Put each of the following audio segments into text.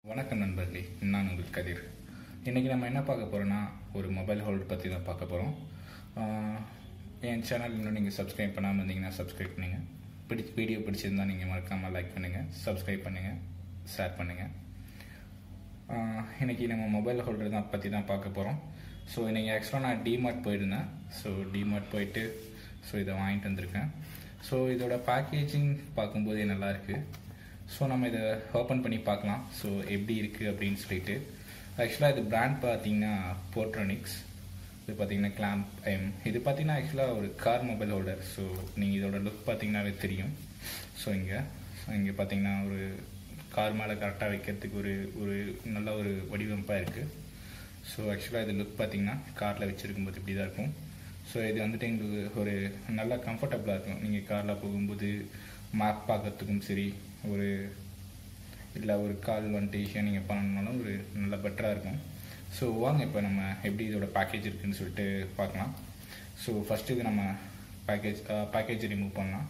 வணக்கம் நண்பர்களே நான் உங்கள் கதிர் இன்றைக்கி நம்ம என்ன பார்க்க போகிறோன்னா ஒரு மொபைல் ஹோல்டர் பற்றி தான் பார்க்க போகிறோம் என் சேனல் இன்னும் நீங்கள் சப்ஸ்கிரைப் பண்ணாமல் இருந்தீங்கன்னா சப்ஸ்கிரைப் பண்ணுங்கள் பிடி வீடியோ பிடிச்சிருந்தா நீங்கள் மறக்காமல் லைக் பண்ணுங்கள் சப்ஸ்கிரைப் பண்ணுங்கள் ஷேர் பண்ணுங்கள் இன்றைக்கி நம்ம மொபைல் ஹோல்டர் தான் பற்றி தான் பார்க்க போகிறோம் ஸோ இன்றைக்கி ஆக்சுவலாக நான் டிமார்ட் போயிருந்தேன் ஸோ டிமார்ட் போயிட்டு ஸோ இதை வாங்கிட்டு வந்திருக்கேன் ஸோ இதோட பேக்கேஜிங் பார்க்கும்போதே நல்லா இருக்குது ஸோ நம்ம இதை ஓப்பன் பண்ணி பார்க்கலாம் ஸோ எப்படி இருக்குது அப்படின்னு சொல்லிட்டு ஆக்சுவலாக இது பிராண்ட் பார்த்தீங்கன்னா போர்ட்ரானிக்ஸ் இது பார்த்தீங்கன்னா கிளாம்ப் எம் இது பார்த்தீங்கன்னா ஆக்சுவலாக ஒரு கார் மொபைல் ஹோல்டர் ஸோ நீங்கள் இதோட லுக் பார்த்தீங்கன்னாவே தெரியும் ஸோ இங்கே ஸோ இங்கே பார்த்தீங்கன்னா ஒரு கார் மேலே கரெக்டாக வைக்கிறதுக்கு ஒரு ஒரு நல்ல ஒரு வடிவமைப்பாக இருக்குது ஸோ ஆக்சுவலாக இது லுக் பார்த்தீங்கன்னா காரில் வச்சுருக்கும்போது இப்படி தான் இருக்கும் ஸோ இது வந்துட்டு எங்களுக்கு ஒரு நல்லா கம்ஃபர்டபுளாக இருக்கும் நீங்கள் காரில் போகும்போது மேப் பார்க்கறதுக்கும் சரி ஒரு இல்லை ஒரு கால் வந்துட்டு ஈஸியாக நீங்கள் பண்ணணுனாலும் ஒரு நல்ல பெட்டராக இருக்கும் ஸோ வாங்க இப்போ நம்ம எப்படி இதோட பேக்கேஜ் இருக்குன்னு சொல்லிட்டு பார்க்கலாம் ஸோ ஃபஸ்ட்டு இது நம்ம பேக்கேஜ் பேக்கேஜ் ரிமூவ் பண்ணலாம்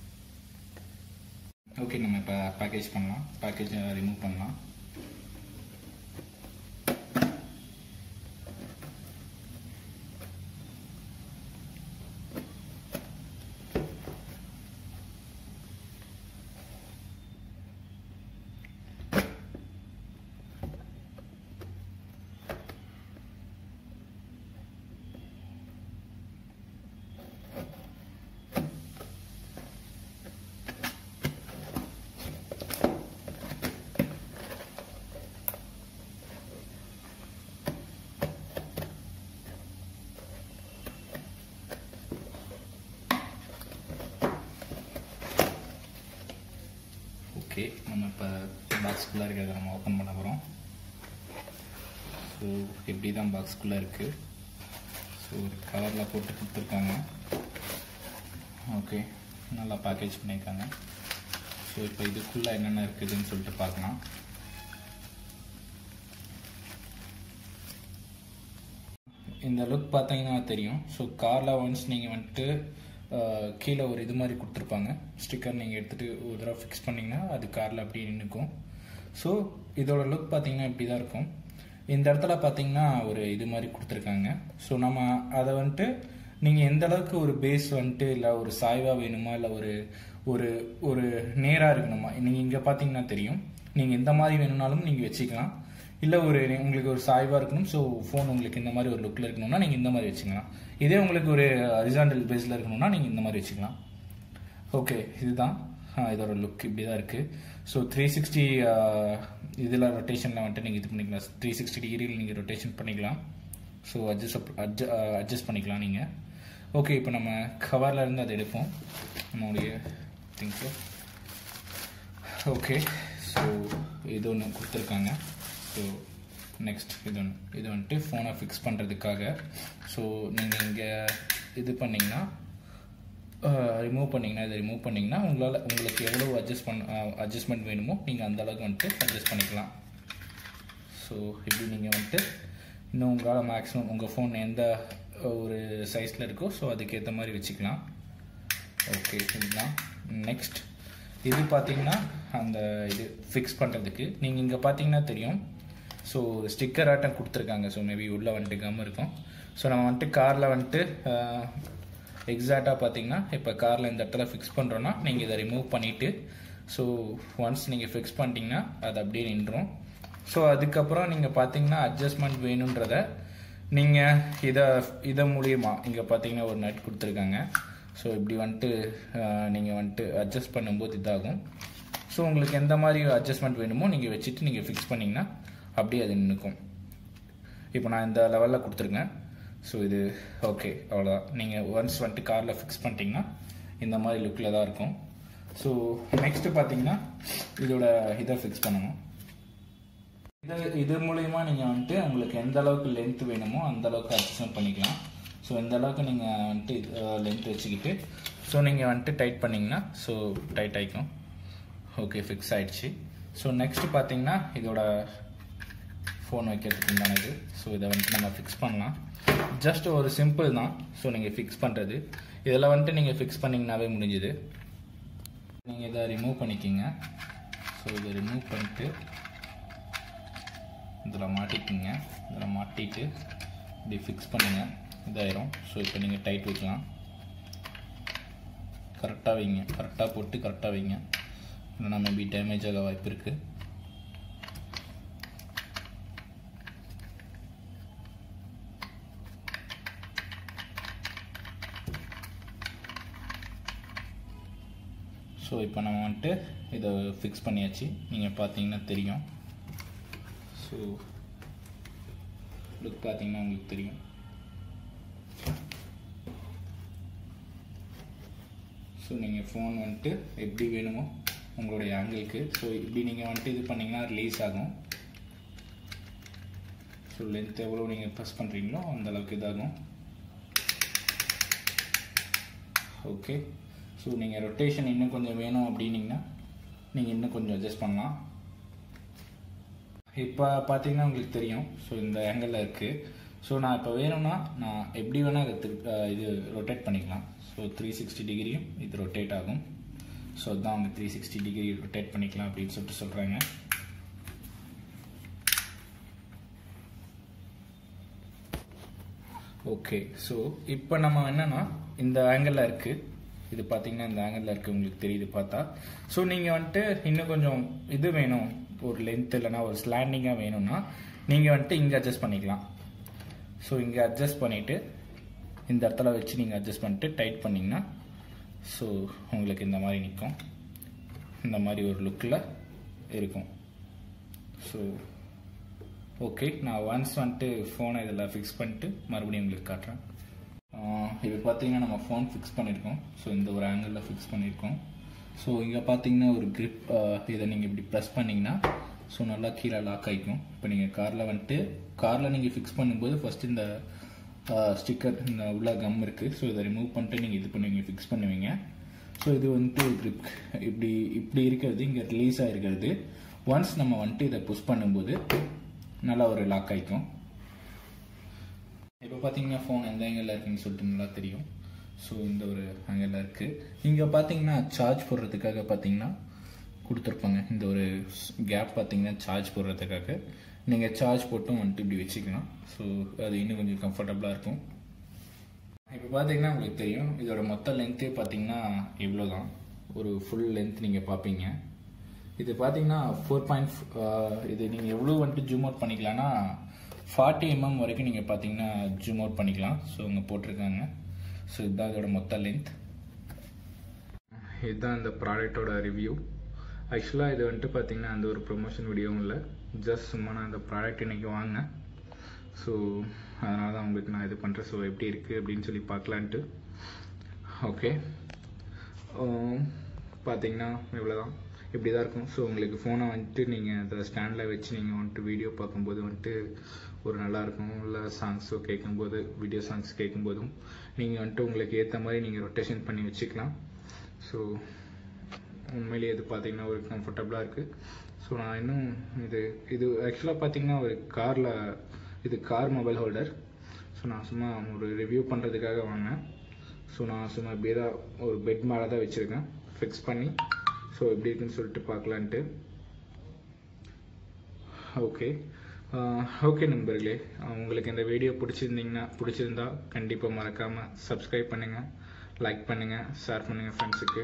ஓகே நம்ம இப்போ பேக்கேஜ் பண்ணலாம் பேக்கேஜ் ரிமூவ் பண்ணலாம் ஓகே நம்ம இப்போ பாக்ஸ்குள்ளே இருக்கிறத நம்ம ஓப்பன் பண்ண போகிறோம் ஸோ எப்படி தான் பாக்ஸ்குள்ளே இருக்குது ஸோ ஒரு கவரில் போட்டு கொடுத்துருக்காங்க ஓகே நல்லா பேக்கேஜ் பண்ணியிருக்காங்க ஸோ இப்போ இதுக்குள்ளே என்னென்ன இருக்குதுன்னு சொல்லிட்டு பார்க்கலாம் இந்த லுக் பார்த்தீங்கன்னா தெரியும் ஸோ காரில் ஒன்ஸ் நீங்கள் வந்துட்டு கீழே ஒரு இது மாதிரி கொடுத்துருப்பாங்க ஸ்டிக்கர் நீங்கள் எடுத்துகிட்டு ஒரு தடவை ஃபிக்ஸ் பண்ணிங்கன்னா அது காரில் அப்படியே நின்றுக்கும் ஸோ இதோட லுக் பார்த்தீங்கன்னா இப்படி தான் இருக்கும் இந்த இடத்துல பார்த்தீங்கன்னா ஒரு இது மாதிரி கொடுத்துருக்காங்க ஸோ நம்ம அதை வந்துட்டு நீங்கள் எந்த அளவுக்கு ஒரு பேஸ் வந்துட்டு இல்லை ஒரு சாய்வாக வேணுமா இல்லை ஒரு ஒரு ஒரு நேராக இருக்கணுமா நீங்கள் இங்கே பார்த்தீங்கன்னா தெரியும் நீங்கள் எந்த மாதிரி வேணும்னாலும் நீங்கள் வச்சுக்கலாம் இல்லை ஒரு உங்களுக்கு ஒரு சாய்வாக இருக்கணும் ஸோ ஃபோன் உங்களுக்கு இந்த மாதிரி ஒரு லுக்கில் இருக்கணும்னா நீங்கள் இந்த மாதிரி வச்சுக்கலாம் இதே உங்களுக்கு ஒரு ஹரிசாண்டல் பேஸில் இருக்கணும்னா நீங்கள் இந்த மாதிரி வச்சுக்கலாம் ஓகே இதுதான் இதோட லுக் இப்படி தான் இருக்குது ஸோ த்ரீ சிக்ஸ்டி இதில் ரொட்டேஷனில் வந்துட்டு நீங்கள் இது பண்ணிக்கலாம் த்ரீ சிக்ஸ்டி டிகிரியில் நீங்கள் ரொட்டேஷன் பண்ணிக்கலாம் ஸோ அட்ஜஸ்ட் அட்ஜ அட்ஜஸ்ட் பண்ணிக்கலாம் நீங்கள் ஓகே இப்போ நம்ம கவரில் இருந்து அதை எடுப்போம் நம்மளுடைய திங்ஸு ஓகே ஸோ இது ஒன்று கொடுத்துருக்காங்க ஸோ நெக்ஸ்ட் இது ஒன்று இது வந்துட்டு ஃபோனை ஃபிக்ஸ் பண்ணுறதுக்காக ஸோ நீங்கள் இங்கே இது பண்ணிங்கன்னா ரிமூவ் பண்ணிங்கன்னா இதை ரிமூவ் பண்ணிங்கன்னா உங்களால் உங்களுக்கு எவ்வளோ அட்ஜஸ்ட் பண்ண அட்ஜஸ்ட்மெண்ட் வேணுமோ நீங்கள் அந்த அளவுக்கு வந்துட்டு அட்ஜஸ்ட் பண்ணிக்கலாம் ஸோ இப்படி நீங்கள் வந்துட்டு இன்னும் உங்களால் மேக்ஸிமம் உங்கள் ஃபோன் எந்த ஒரு சைஸில் இருக்கோ ஸோ அதுக்கேற்ற மாதிரி வச்சுக்கலாம் ஓகே இதுதான் நெக்ஸ்ட் இது பார்த்தீங்கன்னா அந்த இது ஃபிக்ஸ் பண்ணுறதுக்கு நீங்கள் இங்கே பார்த்தீங்கன்னா தெரியும் ஸோ ஸ்டிக்கர் ஆட்டம் கொடுத்துருக்காங்க ஸோ மேபி உள்ளே வந்துட்டு கம் இருக்கும் ஸோ நம்ம வந்துட்டு காரில் வந்துட்டு எக்ஸாக்டாக பார்த்தீங்கன்னா இப்போ காரில் இந்த இடத்துல ஃபிக்ஸ் பண்ணுறோன்னா நீங்கள் இதை ரிமூவ் பண்ணிவிட்டு ஸோ ஒன்ஸ் நீங்கள் ஃபிக்ஸ் பண்ணிட்டீங்கன்னா அது அப்படியே நின்றும் ஸோ அதுக்கப்புறம் நீங்கள் பார்த்தீங்கன்னா அட்ஜஸ்ட்மெண்ட் வேணுன்றத நீங்கள் இதை இதை மூலியமா இங்கே பார்த்தீங்கன்னா ஒரு நட் கொடுத்துருக்காங்க ஸோ இப்படி வந்துட்டு நீங்கள் வந்துட்டு அட்ஜஸ்ட் பண்ணும்போது இதாகும் ஸோ உங்களுக்கு எந்த மாதிரி அட்ஜஸ்ட்மெண்ட் வேணுமோ நீங்கள் வச்சுட்டு நீங்கள் ஃபிக்ஸ் பண்ணிங்கன்னா அப்படியே அது நின்றுக்கும் இப்போ நான் இந்த லெவலில் கொடுத்துருக்கேன் ஸோ இது ஓகே அவ்வளோதான் நீங்கள் ஒன்ஸ் வந்துட்டு காரில் ஃபிக்ஸ் பண்ணிட்டீங்கன்னா இந்த மாதிரி லுக்கில் தான் இருக்கும் ஸோ நெக்ஸ்ட்டு பார்த்தீங்கன்னா இதோட இதை ஃபிக்ஸ் பண்ணணும் இது இது மூலயமா நீங்கள் வந்துட்டு உங்களுக்கு எந்த அளவுக்கு லென்த் வேணுமோ அந்த அளவுக்கு அட்ஜஸ்ட்மெண்ட் பண்ணிக்கலாம் ஸோ இந்த அளவுக்கு நீங்கள் வந்துட்டு லென்த் வச்சுக்கிட்டு ஸோ நீங்கள் வந்துட்டு டைட் பண்ணிங்கன்னா ஸோ டைட் ஆகிக்கும் ஓகே ஃபிக்ஸ் ஆகிடுச்சு ஸோ நெக்ஸ்ட் பார்த்தீங்கன்னா இதோட ஃபோன் வைக்கிறதுக்கு உண்டானது ஸோ இதை வந்துட்டு நம்ம ஃபிக்ஸ் பண்ணலாம் ஜஸ்ட் ஒரு சிம்பிள் தான் ஸோ நீங்கள் ஃபிக்ஸ் பண்ணுறது இதில் வந்துட்டு நீங்கள் ஃபிக்ஸ் பண்ணிங்கனாவே முடிஞ்சுது நீங்கள் இதை ரிமூவ் பண்ணிக்கிங்க ஸோ இதை ரிமூவ் பண்ணிட்டு இதில் மாட்டிக்குங்க இதில் மாட்டிட்டு இப்படி ஃபிக்ஸ் பண்ணுங்கள் இதாயிரும் ஸோ இப்போ நீங்கள் டைட் வைக்கலாம் கரெக்டாக வைங்க கரெக்டாக போட்டு கரெக்டாக வைங்க இல்லைனா மேபி டேமேஜ் ஆக வாய்ப்பு இருக்குது ஸோ இப்போ நம்ம வந்துட்டு இதை ஃபிக்ஸ் பண்ணியாச்சு நீங்கள் பார்த்தீங்கன்னா தெரியும் ஸோ லுக் பார்த்தீங்கன்னா உங்களுக்கு தெரியும் ஸோ நீங்கள் ஃபோன் வந்துட்டு எப்படி வேணுமோ உங்களுடைய ஆங்கிளுக்கு ஸோ இப்படி நீங்கள் வந்துட்டு இது பண்ணிங்கன்னா ரிலீஸ் ஆகும் ஸோ லென்த் எவ்வளோ நீங்கள் ப்ரெஸ் பண்ணுறீங்களோ அந்த அளவுக்கு இதாகும் ஓகே ஸோ நீங்கள் ரொட்டேஷன் இன்னும் கொஞ்சம் வேணும் அப்படின்னீங்கன்னா நீங்கள் இன்னும் கொஞ்சம் அட்ஜஸ்ட் பண்ணலாம் இப்போ பார்த்தீங்கன்னா உங்களுக்கு தெரியும் ஸோ இந்த ஆங்கிளில் இருக்குது ஸோ நான் இப்போ வேணும்னா நான் எப்படி வேணால் அதை திருப்பி இது ரொட்டேட் பண்ணிக்கலாம் ஸோ த்ரீ சிக்ஸ்டி டிகிரியும் இது ரொட்டேட் ஆகும் ஸோ அதுதான் அவங்க த்ரீ சிக்ஸ்டி டிகிரி ரொட்டேட் பண்ணிக்கலாம் அப்படின்னு சொல்லிட்டு சொல்கிறாங்க ஓகே ஸோ இப்போ நம்ம என்னன்னா இந்த ஆங்கிளில் இருக்குது இது பார்த்தீங்கன்னா இந்த ஆங்கிளில் இருக்குது உங்களுக்கு தெரியுது பார்த்தா ஸோ நீங்கள் வந்துட்டு இன்னும் கொஞ்சம் இது வேணும் ஒரு லென்த் இல்லைனா ஒரு ஸ்லாண்டிங்காக வேணும்னா நீங்கள் வந்துட்டு இங்கே அட்ஜஸ்ட் பண்ணிக்கலாம் ஸோ இங்கே அட்ஜஸ்ட் பண்ணிவிட்டு இந்த இடத்துல வச்சு நீங்கள் அட்ஜஸ்ட் பண்ணிட்டு டைட் பண்ணிங்கன்னா ஸோ உங்களுக்கு இந்த மாதிரி நிற்கும் இந்த மாதிரி ஒரு லுக்கில் இருக்கும் ஸோ ஓகே நான் ஒன்ஸ் வந்துட்டு ஃபோனை இதில் ஃபிக்ஸ் பண்ணிட்டு மறுபடியும் உங்களுக்கு காட்டுறேன் இப்போ பார்த்தீங்கன்னா நம்ம ஃபோன் ஃபிக்ஸ் பண்ணியிருக்கோம் ஸோ இந்த ஒரு ஆங்கிளில் ஃபிக்ஸ் பண்ணியிருக்கோம் ஸோ இங்கே பார்த்தீங்கன்னா ஒரு grip இதை நீங்கள் இப்படி ப்ரெஸ் பண்ணிங்கன்னா ஸோ நல்லா கீழே லாக் ஆகிக்கும் இப்போ நீங்கள் காரில் வந்துட்டு காரில் நீங்கள் ஃபிக்ஸ் பண்ணும்போது ஃபஸ்ட்டு இந்த ஸ்டிக்கர் இந்த உள்ள கம் இருக்குது ஸோ இதை ரிமூவ் பண்ணிட்டு நீங்கள் இது பண்ணுவீங்க ஃபிக்ஸ் பண்ணுவீங்க ஸோ இது வந்துட்டு ஒரு grip இப்படி இப்படி இருக்கிறது இங்கே ரிலீஸ் ஆகிருக்கிறது ஒன்ஸ் நம்ம வந்துட்டு இதை புஷ் பண்ணும்போது நல்லா ஒரு லாக் ஆகிக்கும் இப்போ பார்த்தீங்கன்னா ஃபோன் எந்த ஆங்கிளில் இருக்குன்னு சொல்லிட்டு நல்லா தெரியும் ஸோ இந்த ஒரு ஆங்கிளில் இருக்குது இங்கே பார்த்தீங்கன்னா சார்ஜ் போடுறதுக்காக பார்த்தீங்கன்னா கொடுத்துருப்பாங்க இந்த ஒரு கேப் பார்த்தீங்கன்னா சார்ஜ் போடுறதுக்காக நீங்கள் சார்ஜ் போட்டும் வந்துட்டு இப்படி வச்சுக்கலாம் ஸோ அது இன்னும் கொஞ்சம் கம்ஃபர்டபுளாக இருக்கும் இப்போ பார்த்தீங்கன்னா உங்களுக்கு தெரியும் இதோட மொத்த லென்த்தே பார்த்தீங்கன்னா இவ்வளோ தான் ஒரு ஃபுல் லென்த் நீங்கள் பார்ப்பீங்க இது பார்த்தீங்கன்னா ஃபோர் பாயிண்ட் இது நீங்கள் எவ்வளோ வந்துட்டு ஜூம் அவுட் பண்ணிக்கலாம்னா ஃபார்ட்டி எம்எம் வரைக்கும் நீங்கள் பார்த்தீங்கன்னா ஜூம் அவுட் பண்ணிக்கலாம் ஸோ இங்கே போட்டிருக்காங்க ஸோ இதுதான் இதோட மொத்த லென்த் இதுதான் இந்த ப்ராடக்டோட ரிவ்யூ ஆக்சுவலாக இது வந்துட்டு பார்த்தீங்கன்னா அந்த ஒரு ப்ரொமோஷன் வீடியோவும் இல்லை ஜஸ்ட் சும்மா நான் அந்த ப்ராடக்ட் இன்னைக்கு வாங்கினேன் ஸோ அதனால தான் உங்களுக்கு நான் இது பண்ணுறேன் ஸோ எப்படி இருக்குது அப்படின்னு சொல்லி பார்க்கலான்ட்டு ஓகே பார்த்தீங்கன்னா இவ்வளோதான் இப்படி தான் இருக்கும் ஸோ உங்களுக்கு ஃபோனை வந்துட்டு நீங்கள் அந்த ஸ்டாண்டில் வச்சு நீங்கள் வந்துட்டு வீடியோ பார்க்கும்போது வந்துட்டு ஒரு நல்லாயிருக்கும் இல்லை சாங்ஸோ கேட்கும்போது வீடியோ சாங்ஸ் கேட்கும்போதும் நீங்கள் வந்துட்டு உங்களுக்கு ஏற்ற மாதிரி நீங்கள் ரொட்டேஷன் பண்ணி வச்சுக்கலாம் ஸோ உண்மையிலேயே இது பார்த்தீங்கன்னா ஒரு கம்ஃபர்டபுளாக இருக்குது ஸோ நான் இன்னும் இது இது ஆக்சுவலாக பார்த்தீங்கன்னா ஒரு காரில் இது கார் மொபைல் ஹோல்டர் ஸோ நான் சும்மா ஒரு ரிவ்யூ பண்ணுறதுக்காக வாங்கினேன் ஸோ நான் சும்மா இப்படியே தான் ஒரு பெட் மேலே தான் வச்சுருக்கேன் ஃபிக்ஸ் பண்ணி ஸோ எப்படி இருக்குன்னு சொல்லிட்டு பார்க்கலான்ட்டு ஓகே ஓகே நண்பர்களே உங்களுக்கு இந்த வீடியோ பிடிச்சிருந்தீங்கன்னா பிடிச்சிருந்தா கண்டிப்பாக மறக்காமல் சப்ஸ்கிரைப் பண்ணுங்கள் லைக் பண்ணுங்கள் ஷேர் பண்ணுங்கள் ஃப்ரெண்ட்ஸுக்கு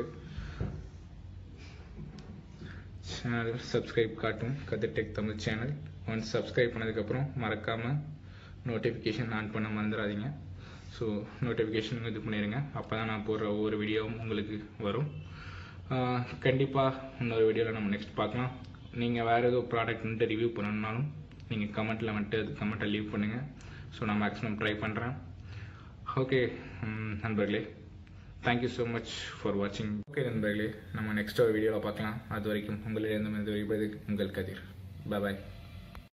சேனல் சப்ஸ்கிரைப் காட்டும் கதை tech Tamil channel once subscribe பண்ணதுக்கப்புறம் மறக்காமல் நோட்டிஃபிகேஷன் ஆன் பண்ண மறந்துடாதீங்க ஸோ நோட்டிஃபிகேஷன் இது பண்ணிடுங்க அப்போ தான் நான் போடுற ஒவ்வொரு வீடியோவும் உங்களுக்கு வரும் கண்டிப்பாக இன்னொரு வீடியோவில் நம்ம நெக்ஸ்ட் பார்க்கலாம் நீங்கள் வேறு ஏதோ ப்ராடக்ட் வந்துட்டு ரிவ்யூ பண்ணணுன்னாலும் நீங்கள் கமெண்ட்டில் வந்துட்டு அது கமெண்ட்டை லீவ் பண்ணுங்கள் ஸோ நான் மேக்ஸிமம் ட்ரை பண்ணுறேன் ஓகே நண்பர்களே தேங்க்யூ ஸோ மச் ஃபார் வாட்சிங் ஓகே நண்பர்களே நம்ம நெக்ஸ்ட் ஒரு வீடியோவில் பார்க்கலாம் அது வரைக்கும் உங்களிடம் இது வரைப்பது உங்கள் கதிர் பாய்